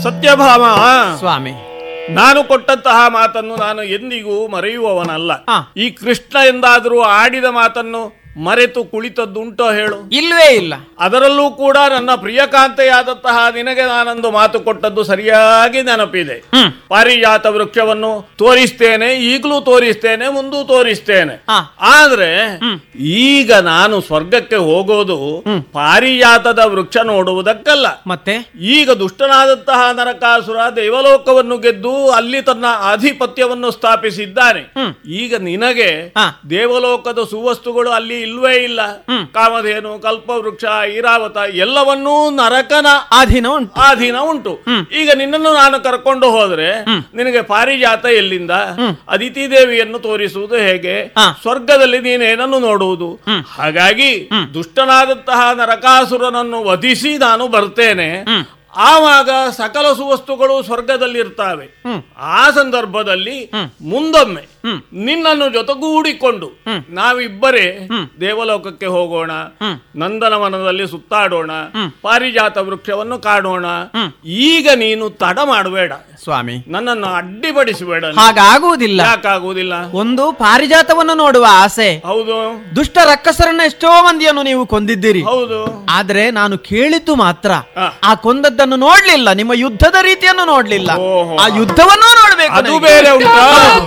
ಸತ್ಯಭಾಮ ಸ್ವಾಮಿ ನಾನು ಕೊಟ್ಟಂತಹ ಮಾತನ್ನು ನಾನು ಎಂದಿಗೂ ಮರೆಯುವವನಲ್ಲ ಆ. ಈ ಕೃಷ್ಣ ಎಂದಾದರೂ ಆಡಿದ ಮಾತನ್ನು ಮರೆತು ಕುಳಿತದ್ದುಂಟೋ ಹೇಳು ಇಲ್ವೇ ಇಲ್ಲ ಅದರಲ್ಲೂ ಕೂಡ ನನ್ನ ಪ್ರಿಯಕಾಂತೆಯಾದಂತಹ ನಿನಗೆ ನಾನೊಂದು ಮಾತು ಕೊಟ್ಟದ್ದು ಸರಿಯಾಗಿ ನೆನಪಿದೆ ಹ್ಮ್. ಪಾರಿಜಾತ ವೃಕ್ಷವನ್ನು ತೋರಿಸ್ತೇನೆ ಈಗಲೂ ತೋರಿಸ್ತೇನೆ ಮುಂದೂ ತೋರಿಸ್ತೇನೆ ಆ. ಆದ್ರೆ ಈಗ ನಾನು ಸ್ವರ್ಗಕ್ಕೆ ಹೋಗೋದು ಪಾರಿಜಾತದ ವೃಕ್ಷ ನೋಡುವುದಕ್ಕಲ್ಲ ಮತ್ತೆ ಈಗ ದುಷ್ಟನಾದಂತಹ ನರಕಾಸುರ ದೇವಲೋಕವನ್ನು ಗೆದ್ದು ಅಲ್ಲಿ ತನ್ನ ಆಧಿಪತ್ಯವನ್ನು ಸ್ಥಾಪಿಸಿದ್ದಾನೆ ಈಗ ನಿನಗೆ ಹಾ. ದೇವಲೋಕದ ಸುವಸ್ತುಗಳು ಅಲ್ಲಿ ಇಲ್ವೇ ಇಲ್ಲ ಕಾಮಧೇನು ಕಲ್ಪವೃಕ್ಷ ಐರಾವತ ಎಲ್ಲವನ್ನೂ ನರಕನ ಆಧೀನ ಉಂಟು ಆಧೀನ ಉಂಟು ಈಗ ನಿನ್ನನ್ನು ನಾನು ಕರ್ಕೊಂಡು ಹೋದ್ರೆ ನಿನಗೆ ಪಾರಿಜಾತ ಎಲ್ಲಿಂದ ಅದಿತಿ ದೇವಿಯನ್ನು ತೋರಿಸುವುದು ಹೇಗೆ ಹಾ. ಸ್ವರ್ಗದಲ್ಲಿ ನೀನೇನನ್ನು ನೋಡುವುದು ಹಾಗಾಗಿ ದುಷ್ಟನಾದಂತಹ ನರಕಾಸುರನನ್ನು ವಧಿಸಿ ನಾನು ಬರ್ತೇನೆ ಆವಾಗ ಸಕಲ ಸುವಸ್ತುಗಳು ಸ್ವರ್ಗದಲ್ಲಿರ್ತಾವೆ ಆ ಸಂದರ್ಭದಲ್ಲಿ ಮುಂದೊಮ್ಮೆ ನಿನ್ನನ್ನು ಜೊತೆಗೂಡಿಕೊಂಡು ನಾವಿಬ್ಬರೇ ದೇವಲೋಕಕ್ಕೆ ಹೋಗೋಣ ನಂದನವನದಲ್ಲಿ ಸುತ್ತಾಡೋಣ ಪಾರಿಜಾತ ವೃಕ್ಷವನ್ನು ಕಾಣೋಣ ಈಗ ನೀನು ತಡ ಮಾಡಬೇಡ ಸ್ವಾಮಿ ನನ್ನನ್ನು ಅಡ್ಡಿಪಡಿಸಬೇಡ ಹಾಗಾಗುವುದಿಲ್ಲ ಯಾಕಾಗುವುದಿಲ್ಲ ಒಂದು ಪಾರಿಜಾತವನ್ನು ನೋಡುವ ಆಸೆ ಹೌದು ದುಷ್ಟ ರಕ್ಕಸರನ್ನ ಎಷ್ಟೋ ಮಂದಿಯನ್ನು ನೀವು ಕೊಂದಿದ್ದೀರಿ ಹೌದು ಆದ್ರೆ ನಾನು ಕೇಳಿದ್ದು ಮಾತ್ರ ಆ. ಆ ಕೊಂದದ್ದನ್ನು ನೋಡ್ಲಿಲ್ಲ ನಿಮ್ಮ ಯುದ್ಧದ ರೀತಿಯನ್ನು ನೋಡ್ಲಿಲ್ಲ ಓಹೋ. ಆ ಯುದ್ಧವನ್ನೂ ನೋಡ್ಬೇಕು ಅದು ನನಗೆ. ಬೇರೆ ಉಂಟಾ